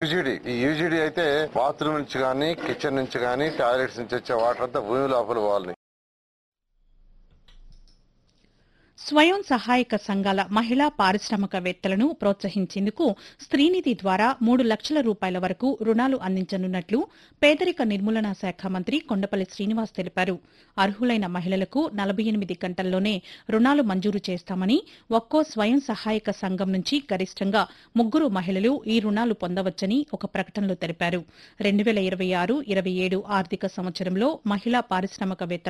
UGD ఈ UGD అయితే bathroom నుంచి కానీ కిచెన్ నుంచి కానీ టాయిలెట్స్ నుంచి వచ్చే వాటర్ అంతా భూమి లోపల పోవాలి స్వయం సహాయక సంఘాల మహిళా పారిశ్రామికవేత్తలను ప్రోత్సహించేందుకు స్త్రీనిధి ద్వారా మూడు లక్షల రూపాయల వరకు రుణాలు అందించనున్నట్లు పేదరిక నిర్మూలనా శాఖ మంత్రి కొండపల్లి శ్రీనివాస్ తెలిపారు అర్హులైన మహిళలకు నలభై ఎనిమిది గంటల్లోనే రుణాలు మంజూరు చేస్తామని ఒక్కో స్వయం సహాయక సంఘం నుంచి గరిష్టంగా ముగ్గురు మహిళలు ఈ రుణాలు పొందవచ్చని ఒక ప్రకటనలో తెలిపారు రెండు వేల ఇరవై ఆరు ఇరవై ఏడు ఆర్థిక సంవత్సరంలో మహిళా పారిశ్రామికవేత్తల